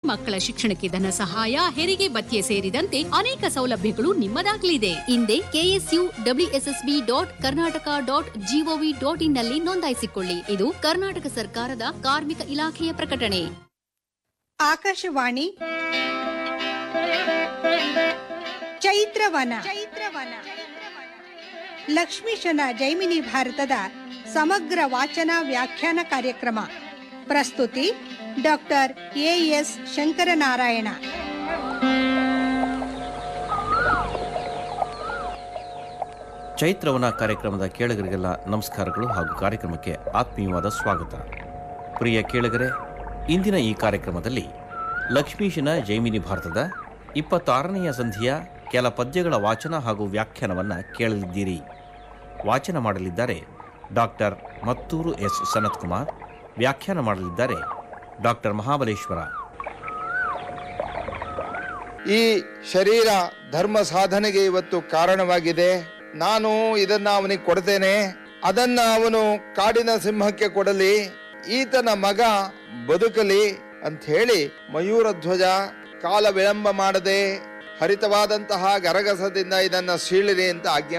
ಮಕ್ಕಳ ಶಿಕ್ಷಣಕ್ಕೆ ಧನ ಸಹಾಯ ಹೆರಿಗೆ ಭತ್ಯೆ ಸೇರಿದಂತೆ ಅನೇಕ ಸೌಲಭ್ಯಗಳು ನಿಮ್ಮದಾಗಲಿದೆ ಹಿಂದೆ KSU WSSB dot Karnataka dot GOV dot in ನಲ್ಲಿ ನೋಂದಾಯಿಸಿಕೊಳ್ಳಿ ಇದು ಕರ್ನಾಟಕ ಸರ್ಕಾರದ ಕಾರ್ಮಿಕ ಇಲಾಖೆಯ ಪ್ರಕಟಣೆ ಆಕಾಶವಾಣಿ ಚೈತ್ರವನ ಚೈತ್ರವನ ಲಕ್ಷ್ಮೀಶನ ಜೈಮಿನಿ ಭಾರತದ ಸಮಗ್ರ ವಾಚನ ವ್ಯಾಖ್ಯಾನ ಕಾರ್ಯಕ್ರಮ ಪ್ರಸ್ತುತಿ ಡಾಕ್ಟರ್ ಎ ಎಸ್ ಶಂಕರನಾರಾಯಣ ಚೈತ್ರವನ ಕಾರ್ಯಕ್ರಮದ ಕೇಳುಗರಿಗೆಲ್ಲ ನಮಸ್ಕಾರಗಳು ಹಾಗೂ ಕಾರ್ಯಕ್ರಮಕ್ಕೆ ಆತ್ಮೀಯವಾದ ಸ್ವಾಗತ ಪ್ರಿಯ ಕೇಳುಗರೆ ಇಂದಿನ ಈ ಕಾರ್ಯಕ್ರಮದಲ್ಲಿ ಲಕ್ಷ್ಮೀಶನ ಜೈಮಿನಿ ಭಾರತದ ಇಪ್ಪತ್ತಾರನೆಯ ಸಂಧಿಯ ಕೆಲ ಪದ್ಯಗಳ ವಾಚನ ಹಾಗೂ ವ್ಯಾಖ್ಯಾನವನ್ನು ಕೇಳಲಿದ್ದೀರಿ ವಾಚನ ಮಾಡಲಿದ್ದಾರೆ ಡಾಕ್ಟರ್ ಮತ್ತೂರು ಎಸ್ ಸನತ್ ಕುಮಾರ್ ವ್ಯಾಖ್ಯಾನ ಮಾಡಲಿದ್ದಾರೆ ಡಾಕ್ಟರ್ ಮಹಾಬಲೇಶ್ವರ ಈ ಶರೀರ ಧರ್ಮ ಸಾಧನೆಗೆ ಇವತ್ತು ಕಾರಣವಾಗಿದೆ ನಾನು ಇದನ್ನ ಅವನಿಗೆ ಕೊಡ್ತೇನೆ ಅದನ್ನ ಅವನು ಕಾಡಿನ ಸಿಂಹಕ್ಕೆ ಕೊಡಲಿ ಈತನ ಮಗ ಬದುಕಲಿ ಅಂತ ಹೇಳಿ ಮಯೂರ ಧ್ವಜ ಕಾಲ ವಿಳಂಬ ಮಾಡದೆ ಹರಿತವಾದಂತಹ ಗರಗಸದಿಂದ ಇದನ್ನ ಸೀಳಿರಿ ಅಂತ ಆಜ್ಞೆ